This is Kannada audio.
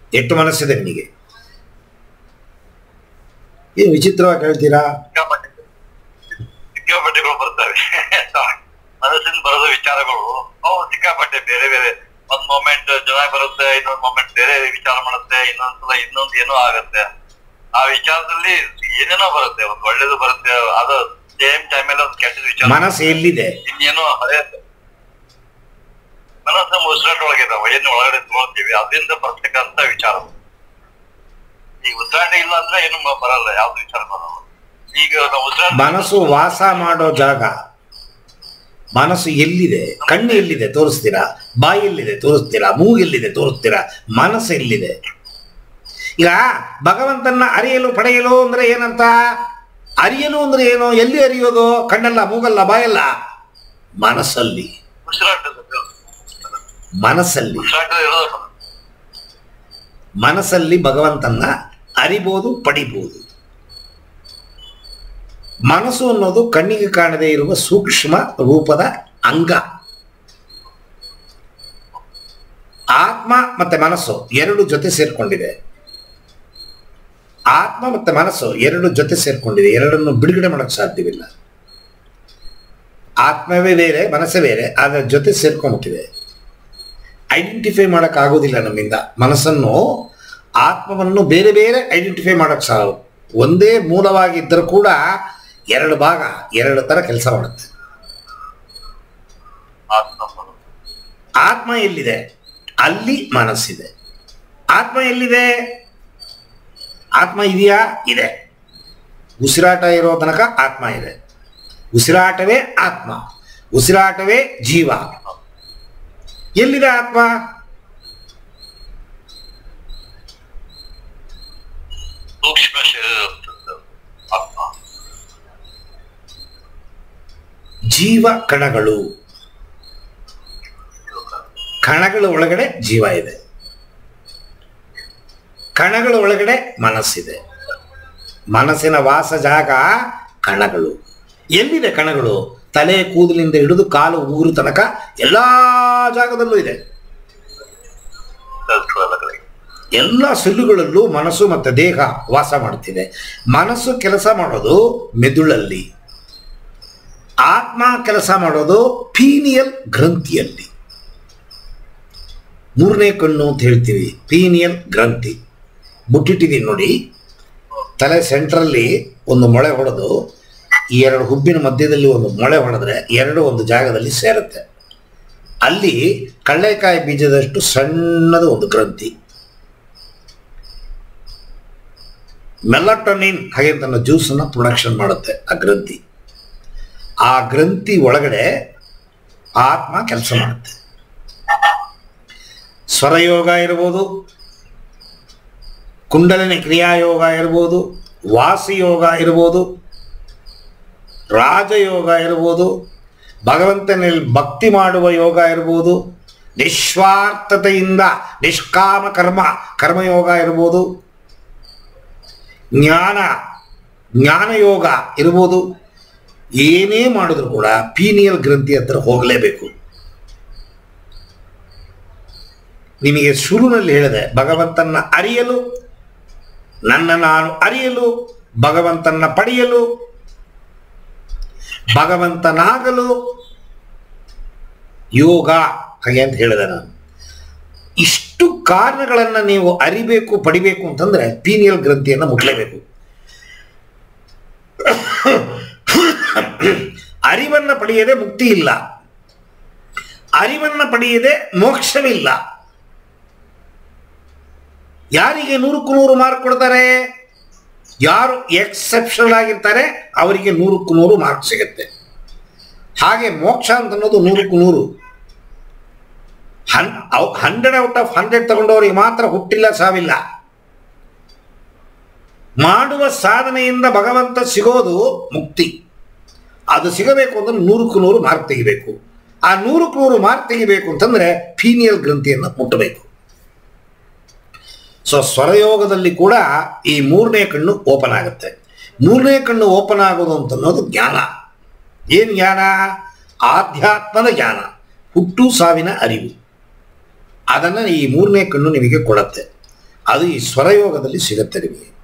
ಎಷ್ಟು ಮನಸ್ಸಿದೆ ನಿಮಗೆ ಏನು ವಿಚಿತ್ರವಾಗಿ ಹೇಳ್ತೀರಾ ಸಿಕ್ಕಾಪಟ್ಟೆ ಸಿಕ್ಕಾಪಟ್ಟೆಗಳು ಬರ್ತವೆ ಮನಸ್ಸಿನ ಬರೋದ ವಿಚಾರಗಳು ಅವು ಸಿಕ್ಕಾಪಟ್ಟೆ ಬೇರೆ ಬೇರೆ ಒಂದ್ ಮೊಮೆಂಟ್ ಚೆನ್ನಾಗಿ ಬರುತ್ತೆ ಇನ್ನೊಂದ್ ಮೊಮೆಂಟ್ ಬೇರೆ ವಿಚಾರ ಮಾಡುತ್ತೆ ಇನ್ನೊಂದ್ಸಲ ಇನ್ನೊಂದ್ ಏನೋ ಆಗತ್ತೆ ಆ ವಿಚಾರದಲ್ಲಿ ಏನೇನೋ ಬರುತ್ತೆ ಒಂದ್ ಒಳ್ಳೇದು ಬರುತ್ತೆ ಅದು ಸೇಮ್ ಟೈಮಲ್ಲಿ ಒಂದು ಕೆಟ್ಟದ ವಿಚಾರ ಮನಸ್ಸು ಎಲ್ಲಿದೆ ಇನ್ನೇನೋ ಅದೇ ಮನಸ್ಸು ನಮ್ಮ ಉಸಿರಾಟೊಳಗೆ ಇದಾವೆ ಏನು ಒಳಗಡೆ ತಗೊಳ್ತೀವಿ ಅದರಿಂದ ಬರ್ತಕ್ಕಂತ ವಿಚಾರ ಈ ಉಸಿರಾಟ ಇಲ್ಲ ಅಂದ್ರೆ ಏನು ಮ- ಬರಲ್ಲ ಯಾವ್ದು ವಿಚಾರ ಬರಲ್ಲ ಈಗ ನಾವು ಉಸಿರಾಟ ಮನಸ್ಸು ವಾಸ ಮಾಡೋ ಜಾಗ ಮನಸ್ಸು ಎಲ್ಲಿದೆ ಕಣ್ಣು ಎಲ್ಲಿದೆ ತೋರಿಸ್ತೀರಾ ಬಾಯಿ ಎಲ್ಲಿದೆ ತೋರಿಸ್ತೀರಾ ಮೂಗು ಎಲ್ಲಿದೆ ತೋರಿಸ್ತೀರಾ ಮನಸ್ಸು ಎಲ್ಲಿದೆ ಈಗ ಭಗವಂತನ ಅರಿಯಲು ಪಡೆಯಲು ಅಂದ್ರೆ ಏನಂತ ಅರಿಯಲು ಅಂದ್ರೆ ಏನು ಎಲ್ಲಿ ಅರಿಯೋದು ಕಣ್ಣಲ್ಲ ಮೂಗಲ್ಲ ಬಾಯಲ್ಲ ಮನಸ್ಸಲ್ಲಿ ಉಸಿರಾಟದ ಮನಸ್ಸಲ್ಲಿ ಉಸಿರಾಟದ ಇರೋದು ಮನಸ್ಸಲ್ಲಿ ಭಗವಂತನ ಅರಿಬೋದು ಪಡಿಬೋದು ಮನಸ್ಸು ಅನ್ನೋದು ಕಣ್ಣಿಗೆ ಕಾಣದೇ ಇರುವ ಸೂಕ್ಷ್ಮ ರೂಪದ ಅಂಗ ಆತ್ಮ ಮತ್ತೆ ಮನಸ್ಸು ಎರಡು ಜೊತೆ ಸೇರ್ಕೊಂಡಿದೆ ಆತ್ಮ ಮತ್ತೆ ಮನಸ್ಸು ಎರಡು ಜೊತೆ ಸೇರ್ಕೊಂಡಿದೆ ಎರಡನ್ನು ಬಿಡುಗಡೆ ಮಾಡಕ್ ಸಾಧ್ಯವಿಲ್ಲ ಆತ್ಮವೇ ಬೇರೆ ಮನಸ್ಸೇ ಬೇರೆ ಅದರ ಜೊತೆ ಸೇರ್ಕೊಂಡ್ಬಿಟ್ಟಿದೆ ಐಡೆಂಟಿಫೈ ಮಾಡೋಕ್ಕಾಗೋದಿಲ್ಲ ನಮ್ಮಿಂದ ಮನಸ್ಸನ್ನು ಆತ್ಮವನ್ನು ಬೇರೆ ಬೇರೆ ಐಡೆಂಟಿಫೈ ಮಾಡೋಕ್ಕೆ ಸಹ ಒಂದೇ ಮೂಲವಾಗಿದ್ದರೂ ಕೂಡ ಎರಡು ಭಾಗ ಎರಡು ಥರ ಕೆಲಸ ಮಾಡುತ್ತೆ ಆತ್ಮ ಬರೋದು. ಆತ್ಮ ಎಲ್ಲಿದೆ ಅಲ್ಲಿ ಮನಸ್ಸಿದೆ ಆತ್ಮ ಎಲ್ಲಿದೆ ಆತ್ಮ ಇದೆಯಾ ಇದೆ ಉಸಿರಾಟ ಇರೋ ತನಕ ಆತ್ಮ ಇದೆ ಉಸಿರಾಟವೇ ಆತ್ಮ ಉಸಿರಾಟವೇ ಜೀವ ಎಲ್ಲಿದೆ ಆತ್ಮ ಸೂಕ್ಷ್ಮ ಶರೀರ ಇರ್ತದೆ. ಆತ್ಮ ಜೀವ ಕಣಗಳು ಕಣಗಳ ಒಳಗಡೆ ಜೀವ ಇದೆ ಕಣಗಳ ಒಳಗಡೆ ಮನಸ್ಸಿದೆ ಮನಸ್ಸಿನ ವಾಸ ಜಾಗ ಕಣಗಳು ಎಲ್ಲಿದೆ ಕಣಗಳು ತಲೆ ಕೂದಲಿಂದ ಹಿಡಿದು ಕಾಲು ಊರು ತನಕ ಎಲ್ಲ ಜಾಗದಲ್ಲೂ ಇದೆ ಸ್ಥಳಗಳಿಗೆ ಎಲ್ಲ ಸೆಲ್ಲುಗಳಲ್ಲೂ ಮನಸ್ಸು ಮತ್ತು ದೇಹ ವಾಸ ಮಾಡ್ತಿದೆ ಮನಸ್ಸು ಕೆಲಸ ಮಾಡೋದು ಮೆದುಳಲ್ಲಿ ಆತ್ಮ ಕೆಲಸ ಮಾಡೋದು ಪೀನಿಯಲ್ ಗ್ರಂಥಿಯಲ್ಲಿ ಮೂರನೇ ಕಣ್ಣು ಅಂತ ಹೇಳ್ತೀವಿ ಪೀನಿಯಲ್ ಗ್ರಂಥಿ ಮುಟ್ಟಿಟ್ಟಿದ್ದೀನಿ ನೋಡಿ ತಲೆ ಸೆಂಟ್ರಲ್ಲಿ ಒಂದು ಮೊಳೆ ಹೊಡೆದು ಈ ಎರಡು ಹುಬ್ಬಿನ ಮಧ್ಯದಲ್ಲಿ ಒಂದು ಮೊಳೆ ಹೊಡೆದ್ರೆ ಎರಡು ಒಂದು ಜಾಗದಲ್ಲಿ ಸೇರುತ್ತೆ ಅಲ್ಲಿ ಕಳ್ಳೆಕಾಯಿ ಬೀಜದಷ್ಟು ಸಣ್ಣದ ಒಂದು ಗ್ರಂಥಿ ಮೆಲಟೋನಿನ್ ಹಾಗೆ ತನ್ನ ಜ್ಯೂಸನ್ನು ಪ್ರೊಡಕ್ಷನ್ ಮಾಡುತ್ತೆ ಆ ಗ್ರಂಥಿ ಆ ಗ್ರಂಥಿ ಒಳಗಡೆ ಆತ್ಮ ಕೆಲಸ ಮಾಡುತ್ತೆ ಸ್ವರಯೋಗ ಇರ್ಬೋದು ಕುಂಡಲಿನಿ ಕ್ರಿಯಾಯೋಗ ಇರ್ಬೋದು ವಾಸಿಯೋಗ ಇರ್ಬೋದು ರಾಜಯೋಗ ಇರ್ಬೋದು ಭಗವಂತನಲ್ಲಿ ಭಕ್ತಿ ಮಾಡುವ ಯೋಗ ಇರ್ಬೋದು ನಿಸ್ವಾರ್ಥತೆಯಿಂದ ನಿಷ್ಕಾಮ ಕರ್ಮ ಕರ್ಮಯೋಗ ಇರ್ಬೋದು ಜ್ಞಾನ ಜ್ಞಾನಯೋಗ ಇರ್ಬೋದು ಏನೇ ಮಾಡಿದ್ರು ಕೂಡ ಪೀನಿಯಲ್ ಗ್ರಂಥಿ ಹತ್ರ ಹೋಗಲೇಬೇಕು ನಿಮಗೆ ಶುರುನಲ್ಲಿ ಹೇಳಿದೆ ಭಗವಂತನ ಅರಿಯಲು ನನ್ನ ನಾನು ಅರಿಯಲು ಭಗವಂತನ ಪಡೆಯಲು ಭಗವಂತನಾಗಲು ಯೋಗ ಹಾಗೆ ಅಂತ ಹೇಳಿದೆ ನಾನು ಇಷ್ಟು ಕಾರಣಗಳನ್ನು ನೀವು ಅರಿಬೇಕು ಪಡಿಬೇಕು ಅಂತಂದ್ರೆ ಪೀನಿಯಲ್ ಗ್ರಂಥಿಯನ್ನು ಮುಟ್ಲೇಬೇಕು ಅರಿವನ್ನ ಪಡೆಯದೆ ಮುಕ್ತಿ ಇಲ್ಲ ಅರಿವನ್ನ ಪಡೆಯದೆ ಮೋಕ್ಷವಿಲ್ಲ ಯಾರಿಗೆ ನೂರಕ್ಕೂ ನೂರು ಮಾರ್ಕ್ ಕೊಡ್ತಾರೆ ಯಾರು ಎಕ್ಸೆಪ್ಷನಲ್ ಆಗಿರ್ತಾರೆ ಅವರಿಗೆ ನೂರಕ್ಕೂ ನೂರು ಮಾರ್ಕ್ ಸಿಗುತ್ತೆ ಹಾಗೆ ಮೋಕ್ಷ ಅಂತ ಅನ್ನೋದು ನೂರಕ್ಕೂ ನೂರು hun hundred out of hundred ತಗೊಂಡವರಿಗೆ ಮಾತ್ರ ಹುಟ್ಟಿಲ್ಲ ಸಾವಿಲ್ಲ ಮಾಡುವ ಸಾಧನೆಯಿಂದ ಭಗವಂತ ಸಿಗೋದು ಮುಕ್ತಿ ಅದು ಸಿಗಬೇಕು ಅಂದ್ರೆ ನೂರಕ್ಕೂ ನೂರು ಮಾರ್ಕ್ ತೆಗಿಬೇಕು ಆ ನೂರಕ್ಕೂ ನೂರು ಮಾರ್ಕ್ ತೆಗಿಬೇಕು ಅಂತಂದ್ರೆ ಫೀನಿಯಲ್ ಗ್ರಂಥಿಯನ್ನು ಮುಟ್ಟಬೇಕು ಸೊ ಸ್ವರಯೋಗದಲ್ಲಿ ಕೂಡ ಈ ಮೂರನೇ ಕಣ್ಣು ಓಪನ್ ಆಗುತ್ತೆ ಮೂರನೇ ಕಣ್ಣು ಓಪನ್ ಆಗೋದು ಅಂತ ಅನ್ನೋದು ಜ್ಞಾನ ಏನು ಜ್ಞಾನ ಆಧ್ಯಾತ್ಮದ ಜ್ಞಾನ ಹುಟ್ಟು ಸಾವಿನ ಅರಿವು ಅದನ್ನು ಈ ಮೂರನೇ ಕಣ್ಣು ನಿಮಗೆ ಕೊಡುತ್ತೆ ಅದು ಈ ಸ್ವರಯೋಗದಲ್ಲಿ ಸಿಗುತ್ತೆ ನಿಮಗೆ